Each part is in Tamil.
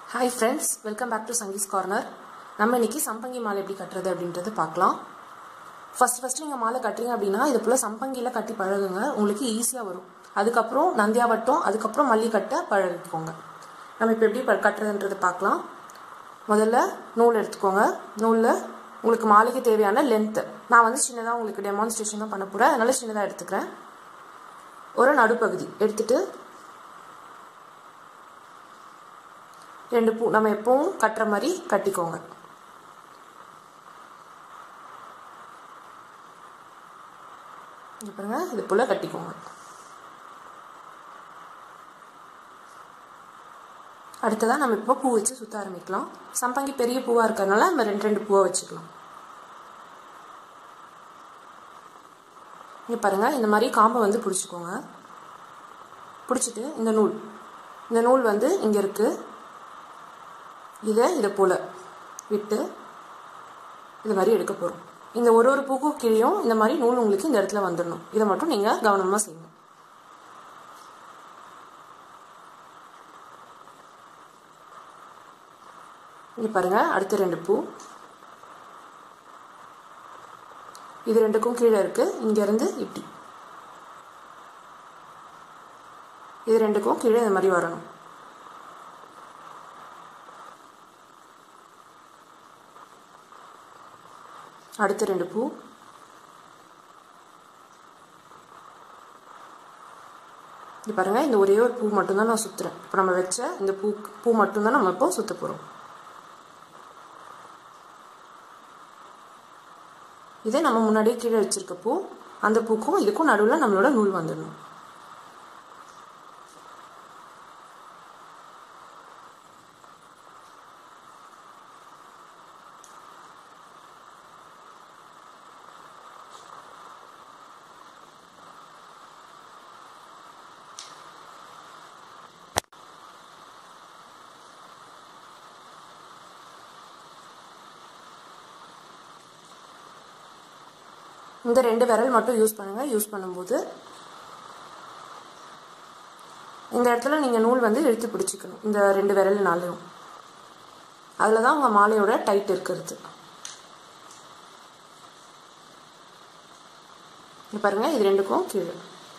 hi friends welcome back to Sangee's corner நம்ம இன்னைக்கு சம்பங்கி மாலை எப்படி கட்டுறது அப்படின்றது பார்க்கலாம் ஃபர்ஸ்ட் ஃபர்ஸ்ட் நீங்கள் மாலை கட்டுறீங்க அப்படின்னா இது போல் சம்பங்கியில் கட்டி பழகுங்க உங்களுக்கு ஈஸியாக வரும் அதுக்கப்புறம் நந்தியாவட்டம் அதுக்கப்புறம் மல்லிக்கட்டை பழகிக்கோங்க நம்ம இப்போ எப்படி ப- கட்டுறதுன்றது பார்க்கலாம் முதல்ல நூல் எடுத்துக்கோங்க நூலில் உங்களுக்கு மாலைக்கு தேவையான லென்த்து நான் வந்து சின்னதாக உங்களுக்கு டெமான்ஸ்ட்ரேஷன் தான் பண்ண போகிறேன் அதனால சின்னதாக எடுத்துக்கிறேன் ஒரு நடுப்பகுதி எடுத்துட்டு ரெண்டு பூ நம்ம எப்பவும் கட்டுற மாதிரி கட்டிக்கோங்க இங்க பாருங்க இது போல கட்டிக்கோங்க அடுத்ததாக நம்ம இப்போ பூ வச்சு சுத்த ஆரம்பிக்கலாம் சம்பங்கி பெரிய பூவாக இருக்கிறதுனால நம்ம ரெண்டு ரெண்டு பூவை வச்சுக்கலாம் இங்கே பாருங்க இந்த மாதிரி காம்பை வந்து பிடிச்சிக்கோங்க பிடிச்சிட்டு இந்த நூல் இந்த நூல் வந்து இங்கே இருக்குது இதை இதை போல் விட்டு இது மாதிரி எடுக்க போகிறோம் இந்த ஒரு ஒரு பூக்கும் கீழேயும் இந்த மாதிரி நூல் உங்களுக்கு இந்த இடத்துல வந்துடணும் இதை மட்டும் நீங்கள் கவனமாக செய்யணும் இங்கே பாருங்க அடுத்த ரெண்டு பூ இது ரெண்டுக்கும் கீழே இருக்கு இங்கேருந்து இப்படி இது ரெண்டுக்கும் கீழே இந்த மாதிரி வரணும் அடுத்த ரெண்டு பூ இது பாருங்க இந்த ஒரே ஒரு பூ மட்டும்தான் நான் சுத்துறேன் இப்போ நம்ம வச்ச இந்த பூ பூ மட்டும்தான் நம்ம இப்போ சுத்த போறோம் இதே நம்ம முன்னாடியே கீழே வச்சிருக்க பூ அந்த பூக்கும் இதுக்கும் நடுவில் நம்மளோட நூல் வந்துடணும் இந்த ரெண்டு விரல் மட்டும் யூஸ் பண்ணுங்க யூஸ் பண்ணும்போது இந்த இடத்துல நீங்கள் நூல் வந்து இழுத்து பிடிச்சிக்கணும் இந்த ரெண்டு விரல்னாலையும் அதில் தான் உங்கள் மாலையோட டைட் இருக்கிறது இங்க பாருங்க இது ரெண்டுக்கும் கீழே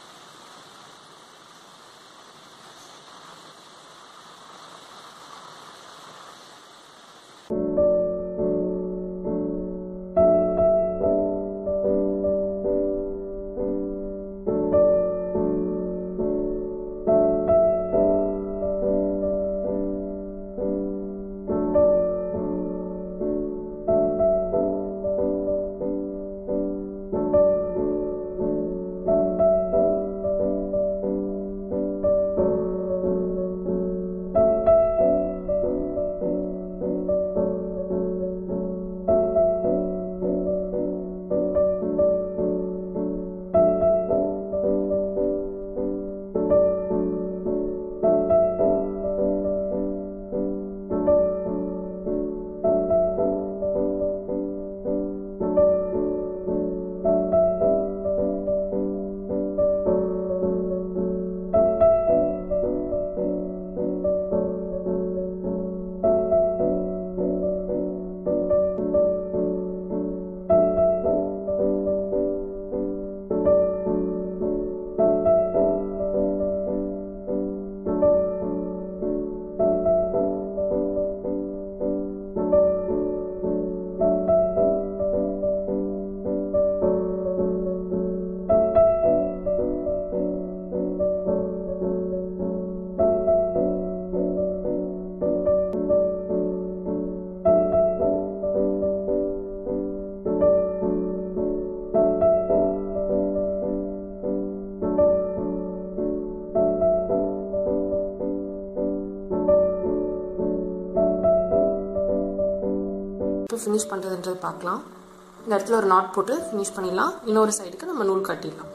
இப்போ ஃபினிஷ் பண்ணுறதுன்றது பார்க்கலாம் இந்த இடத்துல ஒரு நாட் போட்டு ஃபினிஷ் பண்ணிடலாம் இன்னொரு சைடுக்கு நம்ம நூல் கட்டிடலாம்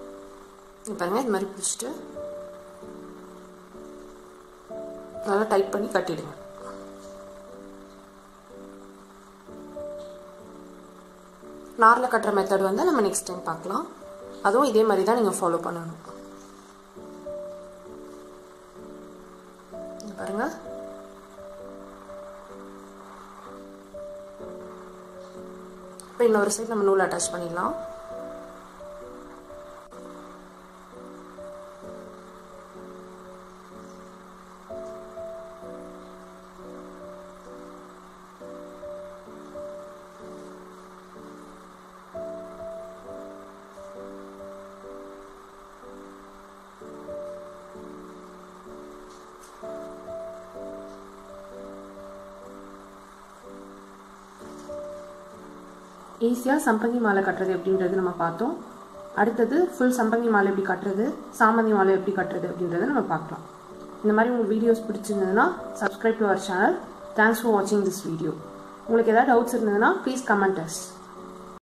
இங்க பாருங்க இது மாதிரி பிடிச்சிட்டு நல்லா டைட் பண்ணி கட்டிடுங்க நாரில் கட்டுற மெத்தட் வந்து நம்ம நெக்ஸ்ட் டைம் பார்க்கலாம் அதுவும் இதே மாதிரி தான் நீங்கள் ஃபாலோ பண்ணணும் இங்க பாருங்க இப்போ இன்னொரு சைட் நம்ம நூல் அட்டாச் பண்ணிடலாம் ஈஸியாக சம்பங்கி மாலை கட்டுறது எப்படின்றது நம்ம பார்த்தோம் அடுத்தது ஃபுல் சம்பங்கி மாலை எப்படி கட்டுறது சாமந்தி மாலை எப்படி கட்டுறது அப்படின்றத நம்ம பார்க்கலாம் இந்த மாதிரி உங்களுக்கு வீடியோஸ் பிடிச்சிருந்ததுன்னா subscribe to our channel thanks for வாட்சிங் திஸ் வீடியோ உங்களுக்கு ஏதாவது டவுட்ஸ் இருந்ததுன்னா ப்ளீஸ் கமெண்ட் அஸ்